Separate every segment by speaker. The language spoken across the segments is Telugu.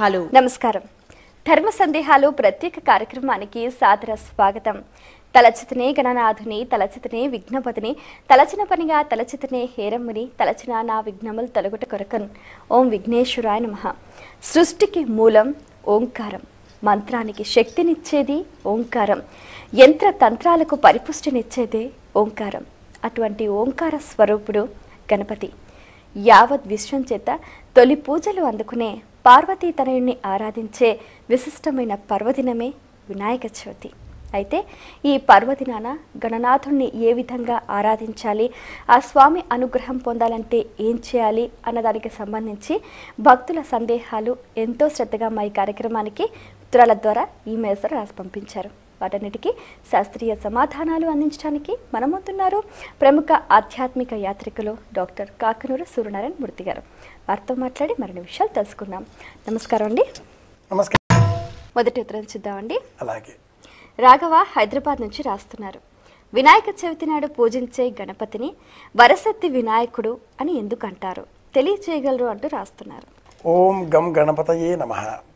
Speaker 1: సందేహాలు
Speaker 2: నమస్కారం ధర్మ సందేహాలు ప్రత్యేక కార్యక్రమానికి సాదర స్వాగతం తలచితనే గణనాథుని తలచితనే విఘ్నపతిని తలచిన పనిగా తలచితనే హేరమ్ముని తలచిన నా విఘ్నములు తొలగుట కొరకన్ ఓం విఘ్నేశ్వరాయ నమః సృష్టికి మూలం ఓంకారం మంత్రానికి శక్తినిచ్చేది ఓంకారం యంత్ర తంత్రాలకు పరిపుష్టినిచ్చేదే ఓంకారం అటువంటి ఓంకార స్వరూపుడు గణపతి యావత్ విశ్వం చేత తొలి పూజలు అందుకునే పార్వతీ తనయుణ్ణి ఆరాధించే విశిష్టమైన పర్వదినమే వినాయక చవితి అయితే ఈ పర్వదినాన గణనాథుణ్ణి ఏ విధంగా ఆరాధించాలి ఆ స్వామి అనుగ్రహం పొందాలంటే ఏం చేయాలి అన్నదానికి సంబంధించి భక్తుల సందేహాలు ఎంతో శ్రద్ధగా మా ఈ కార్యక్రమానికి ఉత్తరాల ద్వారా ఈమెయిల్స్ ద్వారా రాసి పంపించారు వాటన్నిటికీ శాస్త్రీయ సమాధానాలు అందించడానికి మనముతున్నారు ప్రముఖ ఆధ్యాత్మిక యాత్రికులు డాక్టర్ కాకనూరు సూర్యనారాయణ మూర్తి గారు వారితో మాట్లాడి మరిన్ని విషయాలు తెలుసుకుందాం నమస్కారం అండి
Speaker 3: నమస్కారం
Speaker 2: మొదటి ఉత్తరం చూద్దామండి
Speaker 3: అలాగే
Speaker 2: రాఘవ హైదరాబాద్ నుంచి రాస్తున్నారు వినాయక చవితి నాడు పూజించే గణపతిని వరసత్తి వినాయకుడు అని ఎందుకు అంటారు తెలియచేయగలరు అంటూ రాస్తున్నారు
Speaker 3: ఓం గం గణపతయే నమ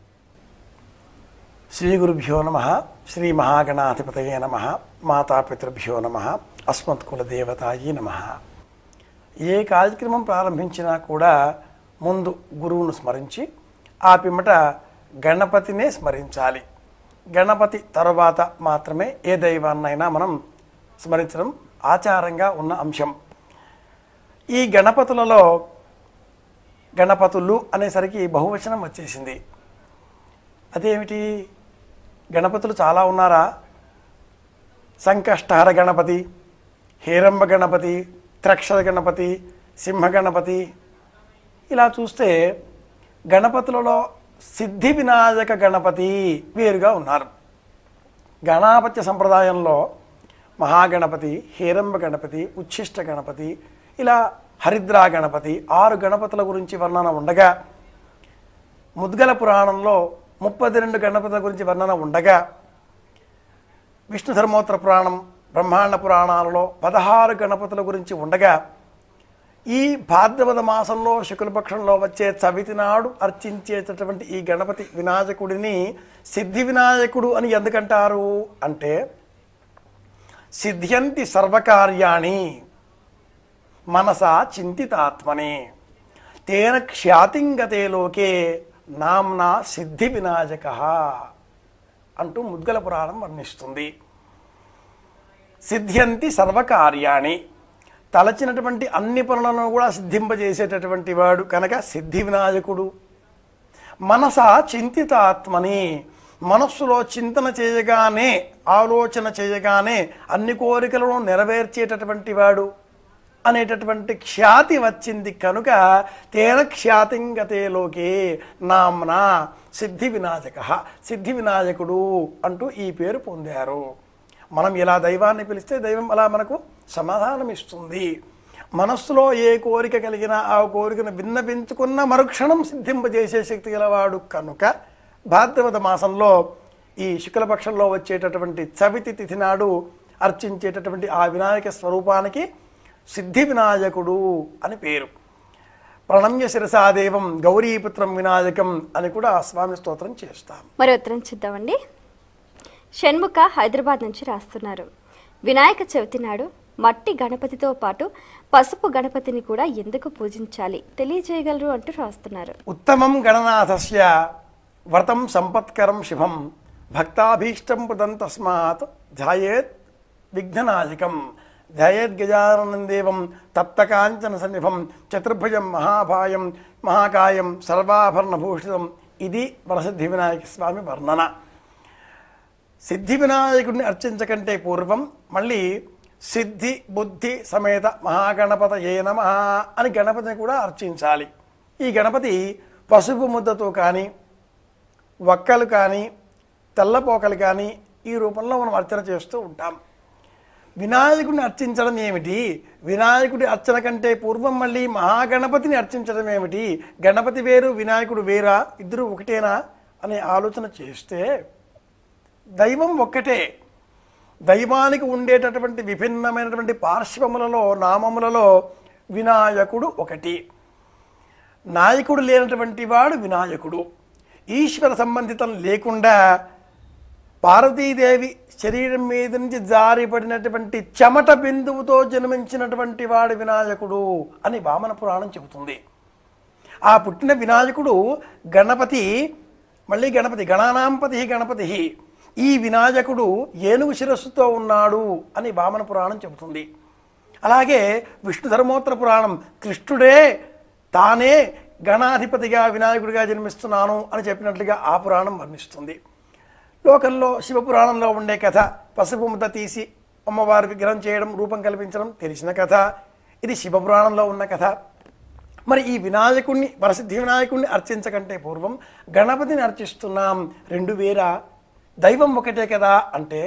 Speaker 3: శ్రీ గురుభ్యో నమ శ్రీ మహాగణాధిపతయే నమ మాతాపితృభ్యో నమ అస్మత్కులదేవతాయే నమ ఏ కార్యక్రమం ప్రారంభించినా కూడా ముందు గురువును స్మరించి ఆ పిమ్మట గణపతినే స్మరించాలి గణపతి తరువాత మాత్రమే ఏ దైవాన్నైనా మనం స్మరించడం ఆచారంగా ఉన్న అంశం ఈ గణపతులలో గణపతులు అనేసరికి బహువచనం వచ్చేసింది అదేమిటి గణపతులు చాలా ఉన్నారా సంకష్టహర గణపతి హేరంబ గణపతి త్రక్షర గణపతి సింహ గణపతి ఇలా చూస్తే గణపతులలో సిద్ధి వినాయక గణపతి వేరుగా ఉన్నారు గణాపత్య సంప్రదాయంలో మహాగణపతి హేరంబ గణపతి ఉచ్ఛిష్ట గణపతి ఇలా హరిద్రా గణపతి ఆరు గణపతుల గురించి వర్ణన ఉండగా ముద్గల పురాణంలో ముప్పది రెండు గణపతుల గురించి వర్ణన ఉండగా విష్ణు ధర్మోత్తర పురాణం బ్రహ్మాండ పురాణాలలో పదహారు గణపతుల గురించి ఉండగా ఈ భాద్రపద మాసంలో శుక్లపక్షంలో వచ్చే చవితి నాడు అర్చించేటటువంటి ఈ గణపతి వినాయకుడిని సిద్ధి వినాయకుడు అని ఎందుకంటారు అంటే సిద్ధ్యంతి సర్వకార్యాణి మనసా చింతితాత్మని తేన ఖ్యాతింగతే లోకే నామ్నా సిద్ధి వినాయక అంటూ ముద్గల పురాణం వర్ణిస్తుంది సిద్ధ్యంతి సర్వకార్యాణి తలచినటువంటి అన్ని పనులను కూడా సిద్ధింపజేసేటటువంటి వాడు కనుక సిద్ధి వినాయకుడు మనస చింతితాత్మని మనస్సులో చింతన చేయగానే ఆలోచన చేయగానే అన్ని కోరికలను నెరవేర్చేటటువంటి వాడు అనేటటువంటి ఖ్యాతి వచ్చింది కనుక తేన ఖ్యాతింగతే లోకే నామ్నా సిద్ధి వినాయక సిద్ధి వినాయకుడు అంటూ ఈ పేరు పొందారు మనం ఇలా దైవాన్ని పిలిస్తే దైవం అలా మనకు సమాధానం ఇస్తుంది మనస్సులో ఏ కోరిక కలిగినా ఆ కోరికను విన్నపించుకున్న మరుక్షణం సిద్ధింపజేసే శక్తి గలవాడు కనుక భాద్రపద మాసంలో ఈ శుక్లపక్షంలో వచ్చేటటువంటి చవితి తిథి నాడు అర్చించేటటువంటి ఆ వినాయక స్వరూపానికి సిద్ధి వినాయకుడు అని పేరు ప్రణమ్య శిరసాదేవం గౌరీపుత్రం వినాయకం అని కూడా ఆ స్వామి స్తోత్రం చేస్తాం
Speaker 2: మరి ఉత్తరం చూద్దామండి షణ్ముఖ హైదరాబాద్ నుంచి రాస్తున్నారు వినాయక చవితి నాడు మట్టి గణపతితో పాటు పసుపు గణపతిని కూడా ఎందుకు పూజించాలి తెలియజేయగలరు అంటూ రాస్తున్నారు
Speaker 3: ఉత్తమం గణనాథస్య వ్రతం సంపత్కరం శుభం భక్తాభీష్టం పుదం తస్మాత్ ధ్యాయేత్ విఘ్ననాయకం ధ్యాయేత్ గజాననం దేవం తప్తకాంచన సన్నిభం చతుర్భుజం మహాభాయం మహాకాయం సర్వాభరణభూషితం ఇది వరసిద్ధి వినాయక స్వామి వర్ణన సిద్ధి వినాయకుడిని అర్చించకంటే పూర్వం మళ్ళీ సిద్ధి బుద్ధి సమేత మహాగణపత ఏ నమ అని గణపతిని కూడా అర్చించాలి ఈ గణపతి పసుపు ముద్దతో కానీ వక్కలు కానీ తెల్లపోకలు కానీ ఈ రూపంలో మనం అర్చన చేస్తూ ఉంటాం వినాయకుడిని అర్చించడం ఏమిటి వినాయకుడి అర్చన కంటే పూర్వం మళ్ళీ మహాగణపతిని అర్చించడం ఏమిటి గణపతి వేరు వినాయకుడు వేరా ఇద్దరు ఒకటేనా అనే ఆలోచన చేస్తే దైవం ఒక్కటే దైవానికి ఉండేటటువంటి విభిన్నమైనటువంటి పార్శ్వములలో నామములలో వినాయకుడు ఒకటి నాయకుడు లేనటువంటి వాడు వినాయకుడు ఈశ్వర సంబంధితం లేకుండా పార్వతీదేవి శరీరం మీద నుంచి జారిపడినటువంటి చెమట బిందువుతో జన్మించినటువంటి వాడు వినాయకుడు అని వామన పురాణం చెబుతుంది ఆ పుట్టిన వినాయకుడు గణపతి మళ్ళీ గణపతి గణానాంపతి గణపతి ఈ వినాయకుడు ఏనుగు శిరస్సుతో ఉన్నాడు అని వామన పురాణం చెబుతుంది అలాగే విష్ణు ధర్మోత్తర పురాణం కృష్ణుడే తానే గణాధిపతిగా వినాయకుడిగా జన్మిస్తున్నాను అని చెప్పినట్లుగా ఆ పురాణం వర్ణిస్తుంది లోకంలో శివపురాణంలో ఉండే కథ పసుపు ముద్ద తీసి అమ్మవారి విగ్రహం చేయడం రూపం కల్పించడం తెలిసిన కథ ఇది శివపురాణంలో ఉన్న కథ మరి ఈ వినాయకుడిని వరసిద్ధి వినాయకుడిని అర్చించకంటే పూర్వం గణపతిని అర్చిస్తున్నాం రెండు వేరా దైవం ఒకటే కదా అంటే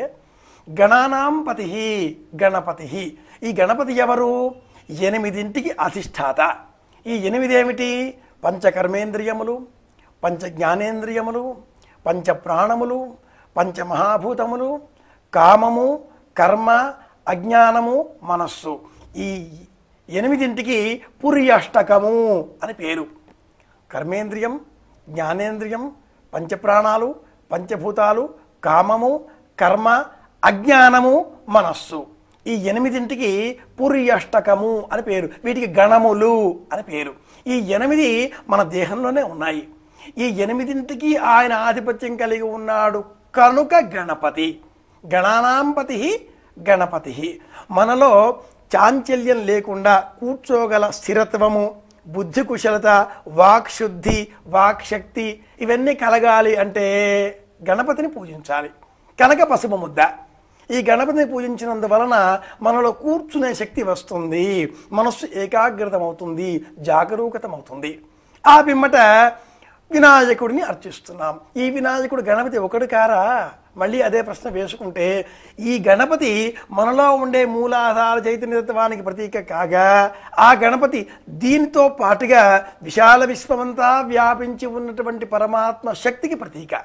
Speaker 3: గణానాం పతి గణపతి ఈ గణపతి ఎవరు ఎనిమిదింటికి అధిష్టాత ఈ ఎనిమిది ఏమిటి పంచకర్మేంద్రియములు పంచ జ్ఞానేంద్రియములు పంచ ప్రాణములు పంచ మహాభూతములు కామము కర్మ అజ్ఞానము మనస్సు ఈ ఎనిమిదింటికి పుర్యష్టకము అని పేరు కర్మేంద్రియం జ్ఞానేంద్రియం పంచప్రాణాలు పంచభూతాలు కామము కర్మ అజ్ఞానము మనస్సు ఈ ఎనిమిదింటికి పుర్యష్టకము అని పేరు వీటికి గణములు అని పేరు ఈ ఎనిమిది మన దేహంలోనే ఉన్నాయి ఈ ఎనిమిదింటికి ఆయన ఆధిపత్యం కలిగి ఉన్నాడు కనుక గణపతి గణానాంపతి గణపతి మనలో చాంచల్యం లేకుండా కూర్చోగల స్థిరత్వము బుద్ధి కుశలత వాక్శుద్ధి వాక్శక్తి ఇవన్నీ కలగాలి అంటే గణపతిని పూజించాలి కనుక పసుపు ముద్ద ఈ గణపతిని పూజించినందువలన మనలో కూర్చునే శక్తి వస్తుంది మనస్సు ఏకాగ్రతమవుతుంది జాగరూకతమవుతుంది ఆ పిమ్మట వినాయకుడిని అర్చిస్తున్నాం ఈ వినాయకుడు గణపతి ఒకడు కారా మళ్ళీ అదే ప్రశ్న వేసుకుంటే ఈ గణపతి మనలో ఉండే మూలాధార చైతన్యతత్వానికి ప్రతీక కాగా ఆ గణపతి దీనితో పాటుగా విశాల విశ్వమంతా వ్యాపించి ఉన్నటువంటి పరమాత్మ శక్తికి ప్రతీక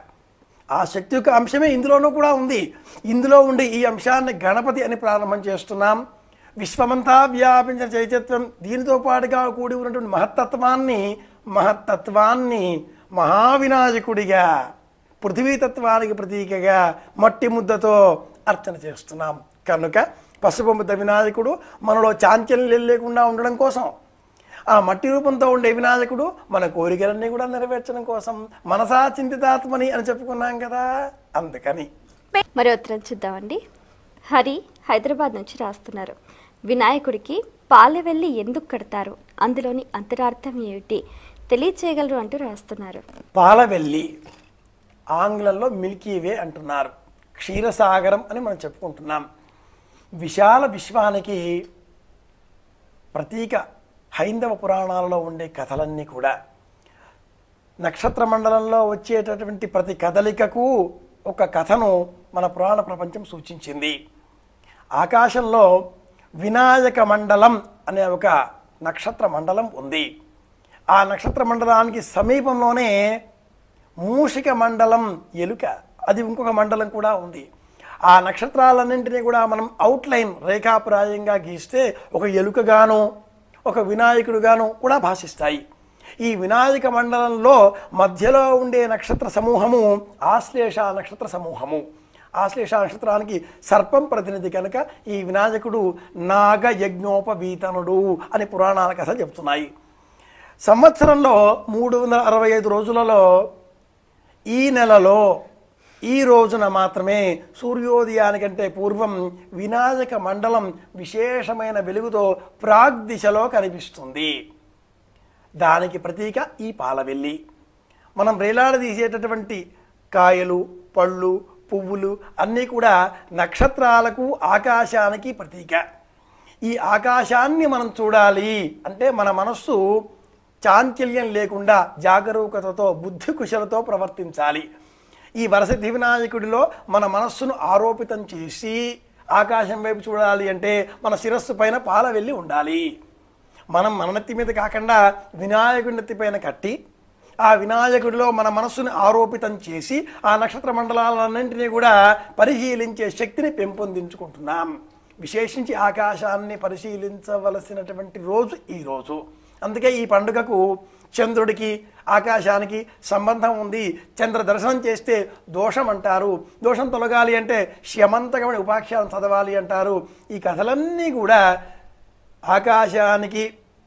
Speaker 3: ఆ శక్తి యొక్క అంశమే ఇందులోనూ కూడా ఉంది ఇందులో ఉండే ఈ అంశాన్ని గణపతి అని ప్రారంభం చేస్తున్నాం విశ్వమంతా వ్యాపించిన చైతన్యం దీనితో పాటుగా కూడి ఉన్నటువంటి మహత్తత్వాన్ని మహత్తత్వాన్ని మహావినాయకుడిగా పృథ్వీతత్వానికి ప్రతీకగా మట్టి ముద్దతో అర్చన చేస్తున్నాం కనుక పసుపు ముద్ద వినాయకుడు మనలో చాంచల్యం లేకుండా ఉండడం కోసం ఆ మట్టి రూపంతో ఉండే వినాయకుడు మన కోరికలన్నీ కూడా నెరవేర్చడం కోసం మనసా చింతితాత్మని అని చెప్పుకున్నాం కదా అందుకని
Speaker 2: మరి ఉత్తరం చూద్దామండి హరి హైదరాబాద్ నుంచి రాస్తున్నారు వినాయకుడికి పాలెవెల్లి ఎందుకు కడతారు అందులోని అంతరార్థం ఏమిటి తెలియచేయగలరు అంటూ రాస్తున్నారు
Speaker 3: పాలవెల్లి ఆంగ్లంలో మిల్కీ వే అంటున్నారు క్షీరసాగరం అని మనం చెప్పుకుంటున్నాం విశాల విశ్వానికి ప్రతీక హైందవ పురాణాలలో ఉండే కథలన్నీ కూడా నక్షత్ర మండలంలో వచ్చేటటువంటి ప్రతి కదలికకు ఒక కథను మన పురాణ ప్రపంచం సూచించింది ఆకాశంలో వినాయక మండలం అనే ఒక నక్షత్ర మండలం ఉంది ఆ నక్షత్ర మండలానికి సమీపంలోనే మూషిక మండలం ఎలుక అది ఇంకొక మండలం కూడా ఉంది ఆ నక్షత్రాలన్నింటినీ కూడా మనం అవుట్లైన్ రేఖాప్రాయంగా గీస్తే ఒక ఎలుకగాను ఒక వినాయకుడుగాను కూడా భాషిస్తాయి ఈ వినాయక మండలంలో మధ్యలో ఉండే నక్షత్ర సమూహము ఆశ్లేష నక్షత్ర సమూహము ఆశ్లేష నక్షత్రానికి సర్పం ప్రతినిధి కనుక ఈ వినాయకుడు నాగ యజ్ఞోపవీతనుడు అని పురాణాల కథ చెబుతున్నాయి సంవత్సరంలో మూడు వందల అరవై ఐదు రోజులలో ఈ నెలలో ఈ రోజున మాత్రమే సూర్యోదయానికంటే పూర్వం వినాయక మండలం విశేషమైన వెలుగుతో ప్రాగ్దిశలో కనిపిస్తుంది దానికి ప్రతీక ఈ పాలవెల్లి మనం వేలాడదీసేటటువంటి కాయలు పళ్ళు పువ్వులు అన్నీ కూడా నక్షత్రాలకు ఆకాశానికి ప్రతీక ఈ ఆకాశాన్ని మనం చూడాలి అంటే మన మనస్సు చాంచల్యం లేకుండా జాగరూకతతో బుద్ధి కుశలతో ప్రవర్తించాలి ఈ వరసిద్ధి వినాయకుడిలో మన మనస్సును ఆరోపితం చేసి ఆకాశం వైపు చూడాలి అంటే మన శిరస్సు పైన పాల వెళ్ళి ఉండాలి మనం మన నెత్తి మీద కాకుండా వినాయకుడి నెత్తి పైన కట్టి ఆ వినాయకుడిలో మన మనస్సును ఆరోపితం చేసి ఆ నక్షత్ర మండలాలన్నింటినీ కూడా పరిశీలించే శక్తిని పెంపొందించుకుంటున్నాం విశేషించి ఆకాశాన్ని పరిశీలించవలసినటువంటి రోజు ఈ రోజు అందుకే ఈ పండుగకు చంద్రుడికి ఆకాశానికి సంబంధం ఉంది చంద్ర దర్శనం చేస్తే దోషం అంటారు దోషం తొలగాలి అంటే శమంతకమని ఉపాఖ్యానం చదవాలి అంటారు ఈ కథలన్నీ కూడా ఆకాశానికి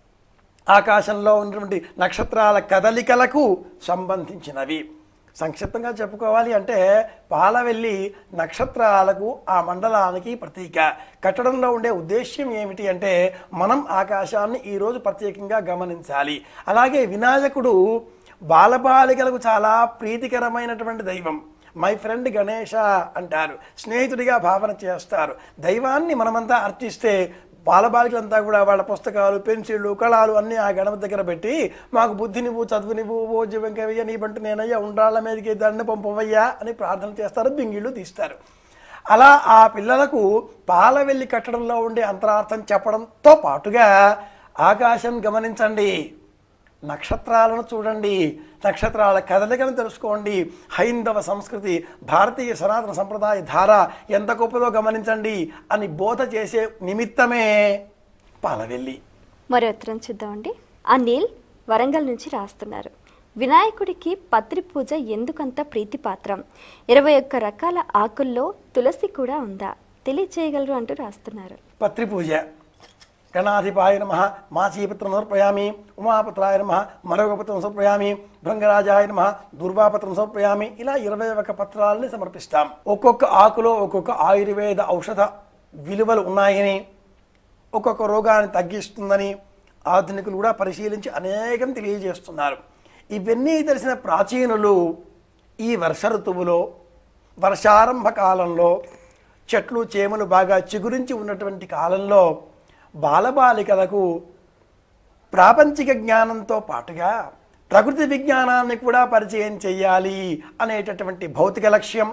Speaker 3: ఆకాశంలో ఉన్నటువంటి నక్షత్రాల కదలికలకు సంబంధించినవి సంక్షిప్తంగా చెప్పుకోవాలి అంటే పాలవెల్లి నక్షత్రాలకు ఆ మండలానికి ప్రతీక కట్టడంలో ఉండే ఉద్దేశ్యం ఏమిటి అంటే మనం ఆకాశాన్ని ఈరోజు ప్రత్యేకంగా గమనించాలి అలాగే వినాయకుడు బాలబాలికలకు చాలా ప్రీతికరమైనటువంటి దైవం మై ఫ్రెండ్ గణేష అంటారు స్నేహితుడిగా భావన చేస్తారు దైవాన్ని మనమంతా అర్చిస్తే బాలబాలికలంతా కూడా వాళ్ళ పుస్తకాలు పెన్సిళ్ళు కళాలు అన్నీ ఆ గణపతి దగ్గర పెట్టి మాకు బుద్ధినివ్వు చదువునివ్వు ఓ జీవంకవయ్య నీ బంటు నేనయ్యా ఉండాళ్ళ మీదకి దండ పంపవయ్యా అని ప్రార్థన చేస్తారు బింగిళ్ళు తీస్తారు అలా ఆ పిల్లలకు పాల వెళ్ళి కట్టడంలో ఉండే అంతరార్థం చెప్పడంతో పాటుగా ఆకాశం గమనించండి నక్షత్రాలను చూడండి నక్షత్రాల కదలికను తెలుసుకోండి హైందవ సంస్కృతి భారతీయ సనాతన సంప్రదాయ ధార ఎంత గొప్పదో గమనించండి అని బోధ చేసే నిమిత్తమే పాలవెల్లి
Speaker 2: మరో ఉత్తరం చూద్దామండి అనిల్ వరంగల్ నుంచి రాస్తున్నారు వినాయకుడికి పత్రి పూజ ఎందుకంత ప్రీతిపాత్రం ఇరవై ఒక్క రకాల ఆకుల్లో తులసి కూడా ఉందా తెలియచేయగలరు అంటూ రాస్తున్నారు
Speaker 3: పత్రి పూజ గణాధిపాయ నమ మాచీపత్రం సమర్పయామి ఉమాపత్రాయ నమ మరొక పత్రం సమర్పయామి భృంగరాజాయ నమ దుర్వాపత్రం సమర్పయామి ఇలా ఇరవై ఒక పత్రాలని సమర్పిస్తాం ఒక్కొక్క ఆకులో ఒక్కొక్క ఆయుర్వేద ఔషధ విలువలు ఉన్నాయని ఒక్కొక్క రోగాన్ని తగ్గిస్తుందని ఆధునికులు కూడా పరిశీలించి అనేకం తెలియజేస్తున్నారు ఇవన్నీ తెలిసిన ప్రాచీనులు ఈ వర్ష ఋతువులో వర్షారంభ కాలంలో చెట్లు చేమలు బాగా చిగురించి ఉన్నటువంటి కాలంలో బాలబాలికలకు ప్రాపంచిక జ్ఞానంతో పాటుగా ప్రకృతి విజ్ఞానాన్ని కూడా పరిచయం చేయాలి అనేటటువంటి భౌతిక లక్ష్యం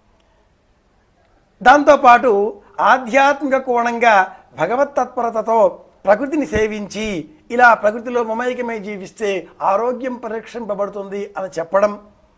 Speaker 3: దాంతోపాటు ఆధ్యాత్మిక కోణంగా భగవత్ తత్పరతతో ప్రకృతిని సేవించి ఇలా ప్రకృతిలో మమైకమై జీవిస్తే ఆరోగ్యం పరీక్షింపబడుతుంది అని చెప్పడం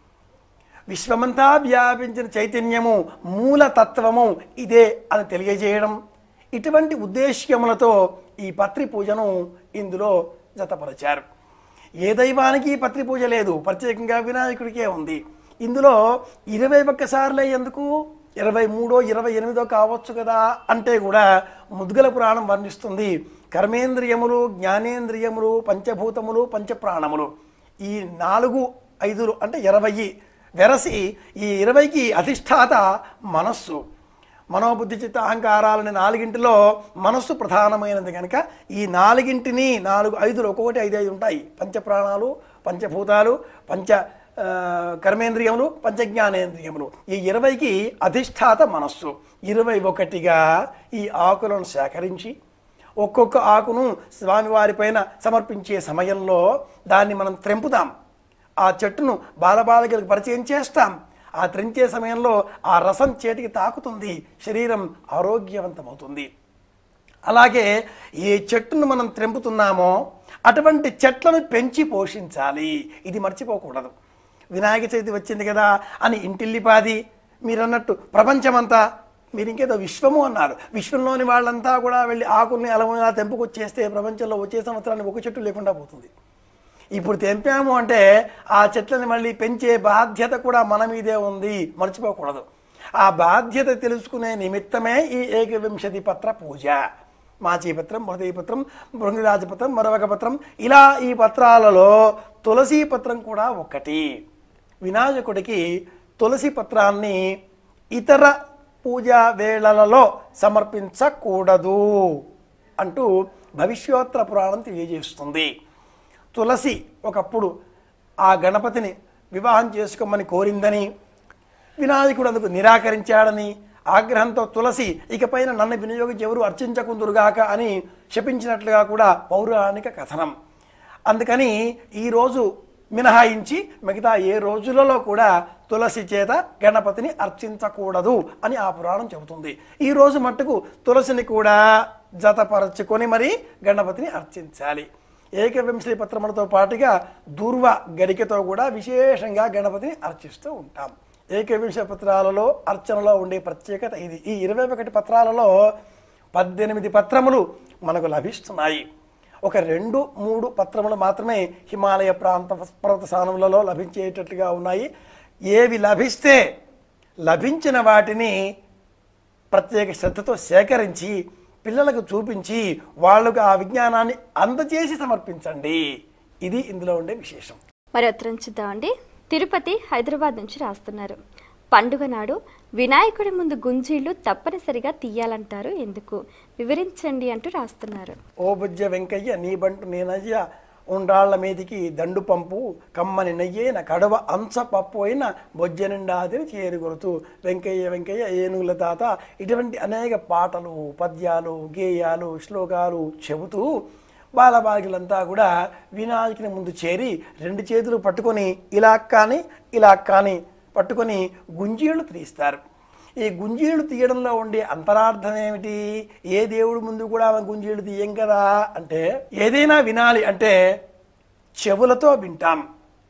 Speaker 3: విశ్వమంతా వ్యాపించిన చైతన్యము మూలతత్వము ఇదే అని తెలియజేయడం ఇటువంటి ఉద్దేశ్యములతో ఈ పత్రి పూజను ఇందులో జతపరిచారు ఏ దైవానికి పత్రి పూజ లేదు ప్రత్యేకంగా వినాయకుడికే ఉంది ఇందులో ఇరవై ఒక్కసార్లే ఎందుకు ఇరవై మూడో ఇరవై ఎనిమిదో కావచ్చు కదా అంటే కూడా ముద్గల పురాణం వర్ణిస్తుంది కర్మేంద్రియములు జ్ఞానేంద్రియములు పంచభూతములు పంచప్రాణములు ఈ నాలుగు ఐదులు అంటే ఇరవై వెరసి ఈ ఇరవైకి అధిష్టాత మనస్సు మనోబుద్ధి చిత్త అహంకారాలని నాలుగింటిలో మనస్సు ప్రధానమైనది కనుక ఈ నాలుగింటిని నాలుగు ఐదులు ఒక్కొక్కటి ఐదు ఐదు ఉంటాయి పంచప్రాణాలు పంచభూతాలు పంచ ఆ, కర్మేంద్రియములు పంచజ్ఞానేంద్రియములు ఈ ఇరవైకి అధిష్టాత మనస్సు ఇరవై ఒకటిగా ఈ ఆకులను సేకరించి ఒక్కొక్క ఆకును స్వామివారి పైన సమర్పించే సమయంలో దాన్ని మనం త్రెంపుతాం ఆ చెట్టును బాలబాలికలకు పరిచయం చేస్తాం ఆ త్రెంచే సమయంలో ఆ రసం చేతికి తాకుతుంది శరీరం ఆరోగ్యవంతమవుతుంది అలాగే ఏ చెట్టును మనం త్రెంపుతున్నామో అటువంటి చెట్లను పెంచి పోషించాలి ఇది మర్చిపోకూడదు వినాయక చవితి వచ్చింది కదా అని ఇంటిల్లిపాది మీరన్నట్టు ప్రపంచమంతా మీరు ఇంకేదో విశ్వము అన్నారు విశ్వంలోని వాళ్ళంతా కూడా వెళ్ళి ఆకుల్ని అలములా తెంపుకొచ్చేస్తే ప్రపంచంలో వచ్చే సంవత్సరానికి ఒక చెట్టు లేకుండా పోతుంది ఇప్పుడు తెంపాము అంటే ఆ చెట్లని మళ్ళీ పెంచే బాధ్యత కూడా మన మీదే ఉంది మర్చిపోకూడదు ఆ బాధ్యత తెలుసుకునే నిమిత్తమే ఈ ఏకవింశతి పత్ర పూజ మాచీపత్రం పత్రం భృంగిరాజపత్రం మరొక పత్రం ఇలా ఈ పత్రాలలో తులసి పత్రం కూడా ఒకటి వినాయకుడికి తులసి పత్రాన్ని ఇతర పూజా వేళలలో సమర్పించకూడదు అంటూ భవిష్యోత్తర పురాణం తెలియజేస్తుంది తులసి ఒకప్పుడు ఆ గణపతిని వివాహం చేసుకోమని కోరిందని వినాయకుడు అందుకు నిరాకరించాడని ఆగ్రహంతో తులసి ఇకపైన నన్ను వినియోగించి ఎవరు అర్చించకుందురుగాక అని శపించినట్లుగా కూడా పౌరాణిక కథనం అందుకని ఈరోజు మినహాయించి మిగతా ఏ రోజులలో కూడా తులసి చేత గణపతిని అర్చించకూడదు అని ఆ పురాణం చెబుతుంది ఈ రోజు మట్టుకు తులసిని కూడా జతపరచుకొని మరి గణపతిని అర్చించాలి ఏకవింశతి పత్రములతో పాటుగా దూర్వ గరికతో కూడా విశేషంగా గణపతిని అర్చిస్తూ ఉంటాం ఏకవింశ పత్రాలలో అర్చనలో ఉండే ప్రత్యేకత ఇది ఈ ఇరవై ఒకటి పత్రాలలో పద్దెనిమిది పత్రములు మనకు లభిస్తున్నాయి ఒక రెండు మూడు పత్రములు మాత్రమే హిమాలయ ప్రాంత పర్వత స్థానములలో లభించేటట్లుగా ఉన్నాయి ఏవి లభిస్తే లభించిన వాటిని ప్రత్యేక శ్రద్ధతో సేకరించి పిల్లలకు చూపించి వాళ్ళకు ఆ విజ్ఞానాన్ని అందజేసి సమర్పించండి ఇది ఇందులో ఉండే విశేషం
Speaker 2: మరి ఉత్తరం చూద్దామండి తిరుపతి హైదరాబాద్ నుంచి రాస్తున్నారు పండుగ నాడు వినాయకుడి ముందు గుంజీళ్లు తప్పనిసరిగా తీయాలంటారు ఎందుకు వివరించండి అంటూ రాస్తున్నారు
Speaker 3: ఓ బుజ్జ వెంకయ్య నీ బంటు నేనయ్య ఉండాళ్ల మీదికి దండు పంపు కమ్మని నెయ్యేన కడవ అంచ పప్పు అయిన బొజ్జ నిండాదిని చేరుకొరుతూ వెంకయ్య వెంకయ్య ఏనుగుల తాత ఇటువంటి అనేక పాటలు పద్యాలు గేయాలు శ్లోకాలు చెబుతూ బాలబాలికలంతా కూడా వినాయకుని ముందు చేరి రెండు చేతులు పట్టుకొని ఇలా కానీ ఇలా కానీ పట్టుకొని గుంజీళ్ళు తీస్తారు ఈ గుంజీళ్ళు తీయడంలో ఉండే అంతరార్థం ఏమిటి ఏ దేవుడి ముందు కూడా మనం గుంజీళ్ళు తీయం కదా అంటే ఏదైనా వినాలి అంటే చెవులతో వింటాం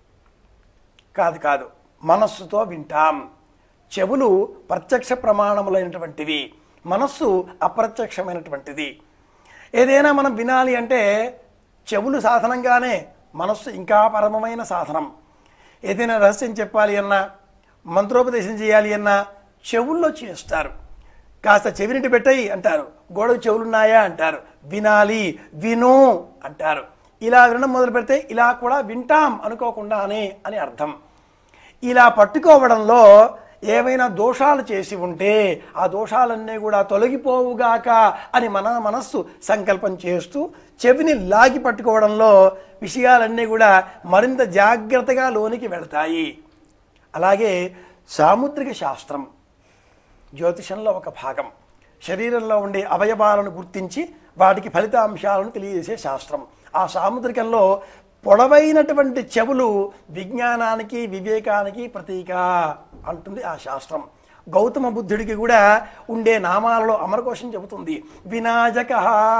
Speaker 3: కాదు కాదు మనస్సుతో వింటాం చెవులు ప్రత్యక్ష ప్రమాణములైనటువంటివి మనస్సు అప్రత్యక్షమైనటువంటిది ఏదైనా మనం వినాలి అంటే చెవులు సాధనంగానే మనస్సు ఇంకా పరమమైన సాధనం ఏదైనా రహస్యం చెప్పాలి అన్నా మంత్రోపదేశం చేయాలి అన్నా చెవుల్లో చేస్తారు కాస్త చెవినిటి పెట్టయి అంటారు గోడకు చెవులున్నాయా అంటారు వినాలి విను అంటారు ఇలా వినడం మొదలు పెడితే ఇలా కూడా వింటాం అనుకోకుండానే అని అర్థం ఇలా పట్టుకోవడంలో ఏవైనా దోషాలు చేసి ఉంటే ఆ దోషాలన్నీ కూడా తొలగిపోవుగాక అని మన మనస్సు సంకల్పం చేస్తూ చెవిని లాగి పట్టుకోవడంలో విషయాలన్నీ కూడా మరింత జాగ్రత్తగా లోనికి వెళతాయి అలాగే సాముద్రిక శాస్త్రం జ్యోతిషంలో ఒక భాగం శరీరంలో ఉండే అవయవాలను గుర్తించి వాటికి ఫలితాంశాలను తెలియజేసే శాస్త్రం ఆ సాముద్రికంలో పొడవైనటువంటి చెవులు విజ్ఞానానికి వివేకానికి ప్రతీక అంటుంది ఆ శాస్త్రం గౌతమ బుద్ధుడికి కూడా ఉండే నామాలలో అమరకోశం చెబుతుంది వినాయక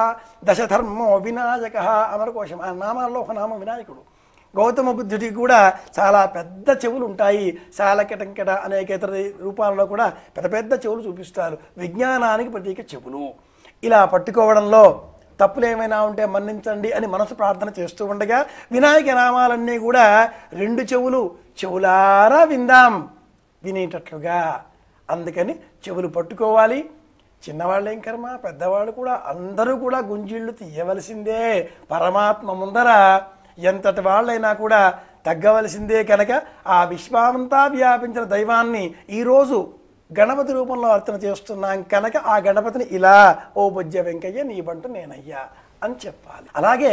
Speaker 3: దశధర్మో వినాయక అమరకోశం ఆ నామాల్లో ఒక నామం వినాయకుడు గౌతమ బుద్ధుడికి కూడా చాలా పెద్ద చెవులు ఉంటాయి శాలకెటంకెట అనేక ఇతర రూపాలలో కూడా పెద్ద పెద్ద చెవులు చూపిస్తారు విజ్ఞానానికి ప్రతీక చెవులు ఇలా పట్టుకోవడంలో తప్పులు ఏమైనా ఉంటే మన్నించండి అని మనసు ప్రార్థన చేస్తూ ఉండగా వినాయక నామాలన్నీ కూడా రెండు చెవులు చెవులారా విందాం వినేటట్లుగా అందుకని చెవులు పట్టుకోవాలి చిన్నవాళ్ళు ఏం కర్మ పెద్దవాళ్ళు కూడా అందరూ కూడా గుంజీళ్ళు తీయవలసిందే పరమాత్మ ముందర ఎంతటి వాళ్ళైనా కూడా తగ్గవలసిందే కనుక ఆ విశ్వామంతా వ్యాపించిన దైవాన్ని ఈరోజు గణపతి రూపంలో అర్చన చేస్తున్నాం కనుక ఆ గణపతిని ఇలా ఓ బొజ్జ వెంకయ్య నీ బంటు నేనయ్యా అని చెప్పాలి అలాగే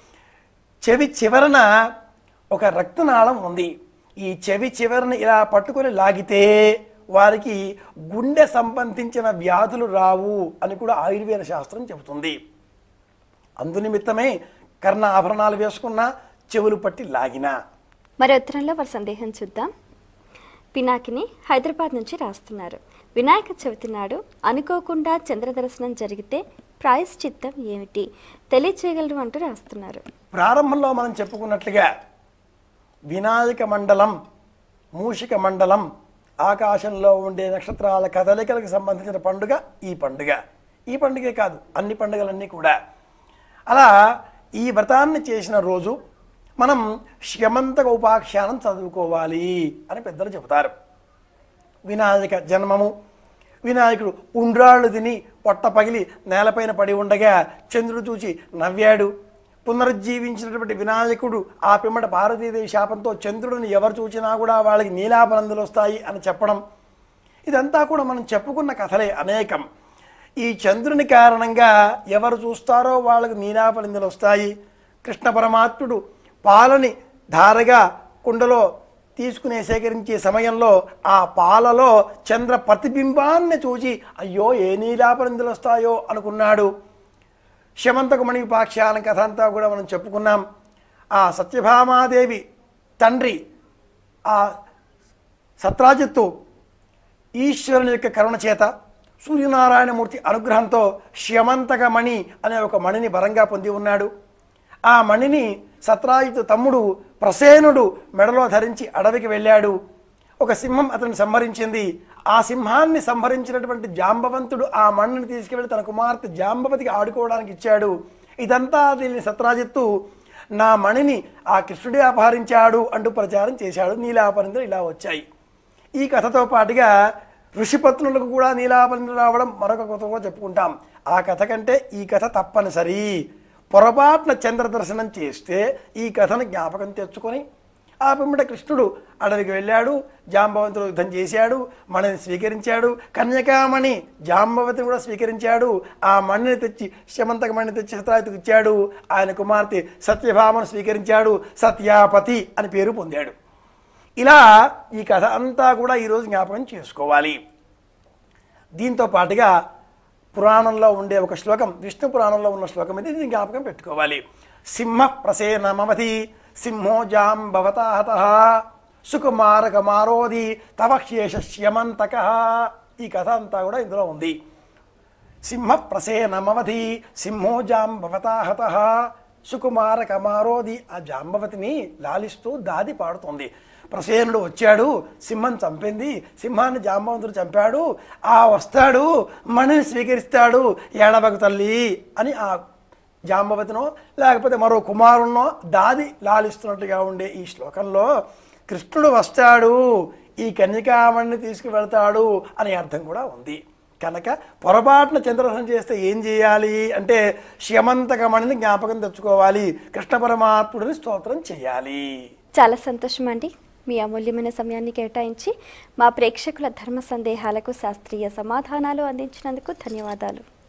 Speaker 3: చెవి చివరన ఒక రక్తనాళం ఉంది ఈ చెవి చివరన ఇలా పట్టుకొని లాగితే వారికి గుండె సంబంధించిన వ్యాధులు రావు అని కూడా ఆయుర్వేద శాస్త్రం చెబుతుంది అందునిమిత్తమే కర్ణ ఆభరణాలు వేసుకున్నా చెవులు పట్టి లాగినా
Speaker 2: మరి ఉత్తరంలో వారి సందేహం చూద్దాం పినాకిని హైదరాబాద్ నుంచి రాస్తున్నారు వినాయక చవితి నాడు అనుకోకుండా చంద్ర దర్శనం జరిగితే ప్రాయశ్చిత్తం ఏమిటి తెలియచేయగలరు అంటూ రాస్తున్నారు
Speaker 3: ప్రారంభంలో మనం చెప్పుకున్నట్లుగా వినాయక మండలం మూషిక మండలం ఆకాశంలో ఉండే నక్షత్రాల కదలికలకు సంబంధించిన పండుగ ఈ పండుగ ఈ పండుగే కాదు అన్ని పండుగలన్నీ కూడా అలా ఈ వ్రతాన్ని చేసిన రోజు మనం శ్యమంతక ఉపాఖ్యానం చదువుకోవాలి అని పెద్దలు చెబుతారు వినాయక జన్మము వినాయకుడు ఉండ్రాళ్ళు తిని పొట్ట పగిలి నేలపైన పడి ఉండగా చంద్రుడు చూచి నవ్వాడు పునరుజ్జీవించినటువంటి వినాయకుడు ఆ పిమ్మట భారతీదేవి శాపంతో చంద్రుడిని ఎవరు చూచినా కూడా వాళ్ళకి నీలాపనందులు వస్తాయి అని చెప్పడం ఇదంతా కూడా మనం చెప్పుకున్న కథలే అనేకం ఈ చంద్రుని కారణంగా ఎవరు చూస్తారో వాళ్ళకి నీలాపనిందులు వస్తాయి కృష్ణ పరమాత్ముడు పాలని ధారగా కుండలో తీసుకునే సేకరించే సమయంలో ఆ పాలలో చంద్ర ప్రతిబింబాన్ని చూసి అయ్యో ఏ నీలాపనిందులు వస్తాయో అనుకున్నాడు శమంతకు మణిపాఖ్యానం కథ అంతా కూడా మనం చెప్పుకున్నాం ఆ సత్యభామాదేవి తండ్రి ఆ సత్రాజిత్తు ఈశ్వరుని యొక్క కరుణ చేత సూర్యనారాయణమూర్తి అనుగ్రహంతో శ్యమంతక మణి అనే ఒక మణిని వరంగా పొంది ఉన్నాడు ఆ మణిని సత్రాజితు తమ్ముడు ప్రసేనుడు మెడలో ధరించి అడవికి వెళ్ళాడు ఒక సింహం అతన్ని సంహరించింది ఆ సింహాన్ని సంహరించినటువంటి జాంబవంతుడు ఆ మణిని తీసుకువెళ్ళి తన కుమార్తె జాంబవతికి ఆడుకోవడానికి ఇచ్చాడు ఇదంతా దీన్ని సత్రాజిత్తు నా మణిని ఆ కృష్ణుడే అపహరించాడు అంటూ ప్రచారం చేశాడు నీలాపరిందులు ఇలా వచ్చాయి ఈ కథతో పాటుగా ఋషిపత్నులకు కూడా నీలాపరిందులు రావడం మరొక కథ కూడా చెప్పుకుంటాం ఆ కథ కంటే ఈ కథ తప్పనిసరి పొరపాటున చంద్ర దర్శనం చేస్తే ఈ కథను జ్ఞాపకం తెచ్చుకొని ఆ పిమ్మట కృష్ణుడు అడవికి వెళ్ళాడు జాంబవంతుడు యుద్ధం చేశాడు మణిని స్వీకరించాడు కన్యకామణి జాంబవతిని కూడా స్వీకరించాడు ఆ మణిని తెచ్చి శమంతక మణిని తెచ్చి సత్రాజిత్తుకు ఇచ్చాడు ఆయన కుమార్తె సత్యభామను స్వీకరించాడు సత్యాపతి అని పేరు పొందాడు ఇలా ఈ కథ అంతా కూడా ఈరోజు జ్ఞాపకం చేసుకోవాలి దీంతో పాటుగా పురాణంలో ఉండే ఒక శ్లోకం విష్ణు పురాణంలో ఉన్న శ్లోకం ఇది దీన్ని జ్ఞాపకం పెట్టుకోవాలి సింహ ప్రసేనమవతి సింహో జాంబవతాహత సుకుమారక మారోది తవ శేషస్యమంతక ఈ కథ అంతా కూడా ఇందులో ఉంది సింహ ప్రసేనమవధి సింహో జాంబవతాహత సుకుమార కమారోది ఆ జాంబవతిని లాలిస్తూ దాది పాడుతోంది ప్రసేనుడు వచ్చాడు సింహం చంపింది సింహాన్ని జాంబవంతుడు చంపాడు ఆ వస్తాడు మణిని స్వీకరిస్తాడు ఏడవకు తల్లి అని ఆ జాంబవతినో లేకపోతే మరో కుమారున్నో దాది లాలిస్తున్నట్టుగా ఉండే ఈ శ్లోకంలో కృష్ణుడు వస్తాడు ఈ కన్యకామణిని తీసుకువెళ్తాడు అనే అర్థం కూడా ఉంది కనుక పొరపాటున చంద్రదర్శనం చేస్తే ఏం చేయాలి అంటే శ్యమంతకమణిని జ్ఞాపకం తెచ్చుకోవాలి కృష్ణ పరమాత్ముడిని స్తోత్రం చేయాలి
Speaker 2: చాలా సంతోషం అండి మీ అమూల్యమైన సమయాన్ని కేటాయించి మా ప్రేక్షకుల ధర్మ సందేహాలకు శాస్త్రీయ సమాధానాలు అందించినందుకు ధన్యవాదాలు